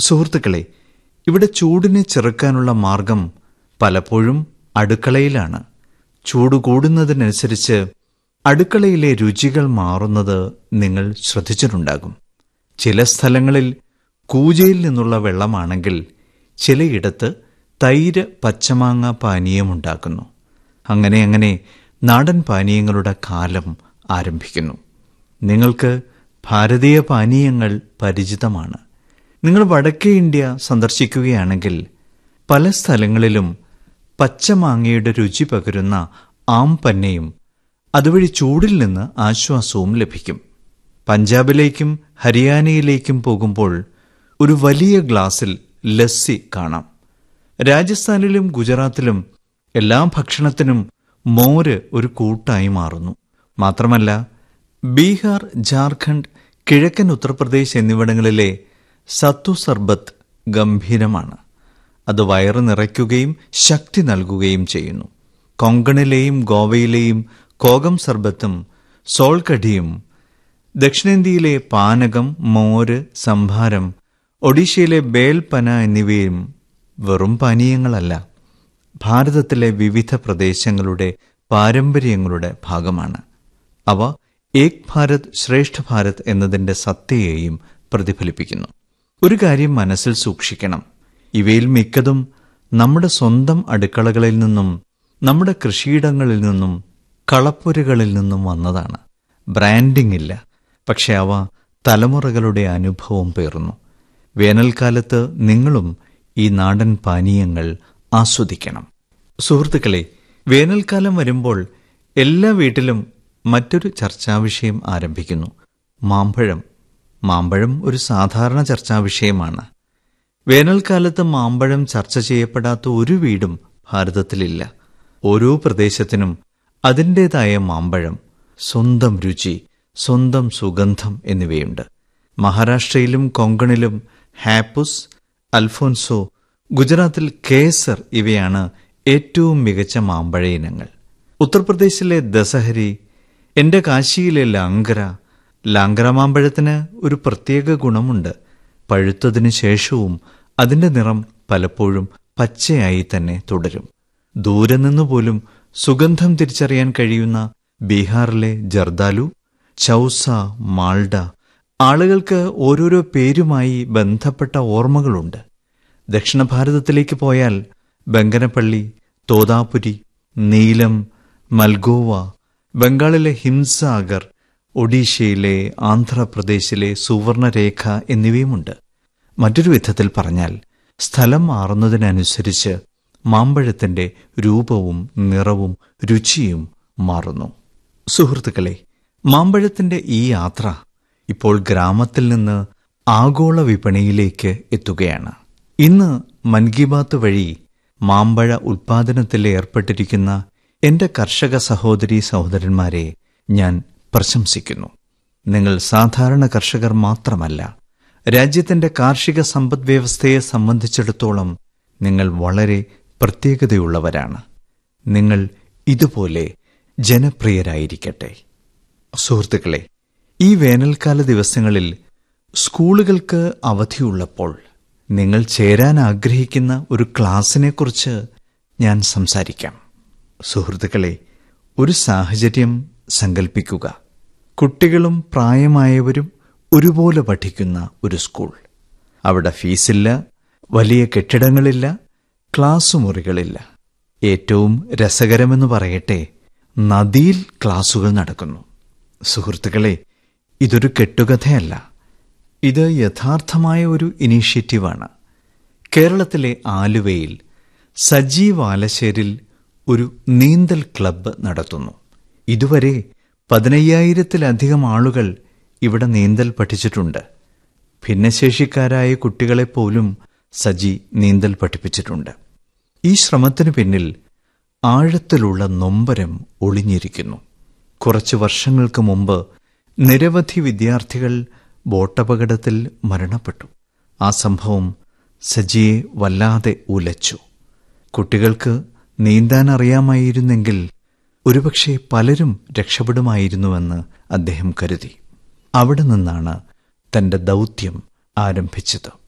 സുഹൃത്തുക്കളെ ഇവിടെ ചൂടിനെ ചെറുക്കാനുള്ള മാർഗം പലപ്പോഴും അടുക്കളയിലാണ് ചൂട് കൂടുന്നതിനനുസരിച്ച് അടുക്കളയിലെ രുചികൾ മാറുന്നത് നിങ്ങൾ ശ്രദ്ധിച്ചിട്ടുണ്ടാകും ചില സ്ഥലങ്ങളിൽ കൂജയിൽ നിന്നുള്ള വെള്ളമാണെങ്കിൽ ചിലയിടത്ത് തൈര് പച്ചമാങ്ങ പാനീയമുണ്ടാക്കുന്നു അങ്ങനെ അങ്ങനെ നാടൻ പാനീയങ്ങളുടെ കാലം ആരംഭിക്കുന്നു നിങ്ങൾക്ക് ഭാരതീയ പാനീയങ്ങൾ പരിചിതമാണ് നിങ്ങൾ വടക്കേ ഇന്ത്യ സന്ദർശിക്കുകയാണെങ്കിൽ പല സ്ഥലങ്ങളിലും പച്ചമാങ്ങയുടെ രുചി പകരുന്ന ആംപന്നയും അതുവഴി ചൂടിൽ നിന്ന് ആശ്വാസവും ലഭിക്കും പഞ്ചാബിലേക്കും ഹരിയാനയിലേക്കും പോകുമ്പോൾ ഒരു വലിയ ഗ്ലാസ്സിൽ ലസ്സി കാണാം രാജസ്ഥാനിലും ഗുജറാത്തിലും എല്ലാ ഭക്ഷണത്തിനും മോര് ഒരു കൂട്ടായി മാറുന്നു മാത്രമല്ല ബീഹാർ ജാർഖണ്ഡ് കിഴക്കൻ ഉത്തർപ്രദേശ് എന്നിവിടങ്ങളിലെ സത്തു സർബത്ത് ഗംഭീരമാണ് അത് വയറ് നിറയ്ക്കുകയും ശക്തി നൽകുകയും ചെയ്യുന്നു കൊങ്കണിലെയും ഗോവയിലെയും കോകം സർബത്തും സോൾകടിയും ദക്ഷിണേന്ത്യയിലെ പാനകം മോര് സംഭാരം ഒഡീഷയിലെ ബേൽപന എന്നിവയും വെറും പാനീയങ്ങളല്ല ഭാരതത്തിലെ വിവിധ പ്രദേശങ്ങളുടെ പാരമ്പര്യങ്ങളുടെ ഭാഗമാണ് അവ ഏക് ഭാരത് ശ്രേഷ്ഠ ഭാരത് എന്നതിന്റെ സത്യയെയും പ്രതിഫലിപ്പിക്കുന്നു ഒരു കാര്യം മനസ്സിൽ സൂക്ഷിക്കണം ഇവയിൽ മിക്കതും നമ്മുടെ സ്വന്തം അടുക്കളകളിൽ നിന്നും നമ്മുടെ കൃഷിയിടങ്ങളിൽ നിന്നും കളപ്പുരകളിൽ നിന്നും വന്നതാണ് ബ്രാൻഡിംഗ് ഇല്ല പക്ഷെ അവ തലമുറകളുടെ അനുഭവം പേറുന്നു വേനൽക്കാലത്ത് നിങ്ങളും ഈ നാടൻ പാനീയങ്ങൾ ആസ്വദിക്കണം സുഹൃത്തുക്കളെ വേനൽക്കാലം വരുമ്പോൾ എല്ലാ വീട്ടിലും മറ്റൊരു ചർച്ചാവിഷയം ആരംഭിക്കുന്നു മാമ്പഴം മാമ്പഴം ഒരു സാധാരണ ചർച്ചാവിഷയമാണ് വേനൽക്കാലത്ത് മാമ്പഴം ചർച്ച ചെയ്യപ്പെടാത്ത ഒരു വീടും ഭാരതത്തിലില്ല ഓരോ പ്രദേശത്തിനും അതിൻ്റെതായ മാമ്പഴം സ്വന്തം രുചി സ്വന്തം സുഗന്ധം എന്നിവയുണ്ട് മഹാരാഷ്ട്രയിലും കൊങ്കണിലും ഹാപ്പുസ് അൽഫോൻസോ ഗുജറാത്തിൽ കേസർ ഇവയാണ് ഏറ്റവും മികച്ച മാമ്പഴ ഇനങ്ങൾ ഉത്തർപ്രദേശിലെ ദസഹരി എന്റെ കാശിയിലെ ലാങ്കര ലാങ്കര മാമ്പഴത്തിന് ഒരു പ്രത്യേക ഗുണമുണ്ട് പഴുത്തതിനു ശേഷവും അതിന്റെ നിറം പലപ്പോഴും പച്ചയായി തന്നെ തുടരും ദൂരെ നിന്നുപോലും സുഗന്ധം തിരിച്ചറിയാൻ കഴിയുന്ന ബീഹാറിലെ ജർദാലു ചൌസ മാൾഡ ആളുകൾക്ക് ഓരോരോ പേരുമായി ബന്ധപ്പെട്ട ഓർമ്മകളുണ്ട് ദക്ഷിണ ഭാരതത്തിലേക്ക് പോയാൽ ബങ്കനപ്പള്ളി തോതാപുരി നീലം മൽഗോവ ബംഗാളിലെ ഹിംസാഗർ ഒഡീഷയിലെ ആന്ധ്രാപ്രദേശിലെ സുവർണരേഖ എന്നിവയുമുണ്ട് മറ്റൊരു വിധത്തിൽ പറഞ്ഞാൽ സ്ഥലം മാറുന്നതിനനുസരിച്ച് മാമ്പഴത്തിന്റെ രൂപവും നിറവും രുചിയും മാറുന്നു സുഹൃത്തുക്കളെ മാമ്പഴത്തിന്റെ ഈ യാത്ര ഇപ്പോൾ ഗ്രാമത്തിൽ നിന്ന് ആഗോള വിപണിയിലേക്ക് എത്തുകയാണ് ഇന്ന് മൻ കി ബാത്ത് വഴി മാമ്പഴ ഉൽപാദനത്തിൽ ഏർപ്പെട്ടിരിക്കുന്ന എന്റെ കർഷക സഹോദരി സഹോദരന്മാരെ ഞാൻ പ്രശംസിക്കുന്നു നിങ്ങൾ സാധാരണ കർഷകർ മാത്രമല്ല രാജ്യത്തിന്റെ കാർഷിക സമ്പദ് വ്യവസ്ഥയെ സംബന്ധിച്ചിടത്തോളം നിങ്ങൾ വളരെ പ്രത്യേകതയുള്ളവരാണ് നിങ്ങൾ ഇതുപോലെ ജനപ്രിയരായിരിക്കട്ടെ സുഹൃത്തുക്കളെ ഈ വേനൽക്കാല ദിവസങ്ങളിൽ സ്കൂളുകൾക്ക് അവധിയുള്ളപ്പോൾ നിങ്ങൾ ചേരാൻ ആഗ്രഹിക്കുന്ന ഒരു ക്ലാസ്സിനെക്കുറിച്ച് ഞാൻ സംസാരിക്കാം സുഹൃത്തുക്കളെ ഒരു സാഹചര്യം സങ്കല്പിക്കുക കുട്ടികളും പ്രായമായവരും ഒരുപോലെ പഠിക്കുന്ന ഒരു സ്കൂൾ അവിടെ ഫീസില്ല വലിയ കെട്ടിടങ്ങളില്ല ക്ലാസ് മുറികളില്ല ഏറ്റവും രസകരമെന്ന് പറയട്ടെ നദിയിൽ ക്ലാസുകൾ നടക്കുന്നു സുഹൃത്തുക്കളെ ഇതൊരു കെട്ടുകഥയല്ല ഇത് യഥാർത്ഥമായ ഒരു ഇനീഷ്യേറ്റീവാണ് കേരളത്തിലെ ആലുവയിൽ സജീവ് ആലശ്ശേരിൽ ഒരു നീന്തൽ ക്ലബ്ബ് നടത്തുന്നു ഇതുവരെ പതിനയ്യായിരത്തിലധികം ആളുകൾ ഇവിടെ നീന്തൽ പഠിച്ചിട്ടുണ്ട് ഭിന്നശേഷിക്കാരായ കുട്ടികളെപ്പോലും സജി നീന്തൽ പഠിപ്പിച്ചിട്ടുണ്ട് ഈ ശ്രമത്തിനു പിന്നിൽ ആഴത്തിലുള്ള നൊമ്പരം ഒളിഞ്ഞിരിക്കുന്നു കുറച്ചു വർഷങ്ങൾക്ക് മുമ്പ് നിരവധി വിദ്യാർത്ഥികൾ ബോട്ടപകടത്തിൽ മരണപ്പെട്ടു ആ സംഭവം സജിയെ വല്ലാതെ ഉലച്ചു കുട്ടികൾക്ക് നീന്താൻ അറിയാമായിരുന്നെങ്കിൽ ഒരുപക്ഷെ പലരും രക്ഷപ്പെടുമായിരുന്നുവെന്ന് അദ്ദേഹം കരുതി അവിടെ നിന്നാണ് തന്റെ ദൗത്യം ആരംഭിച്ചത്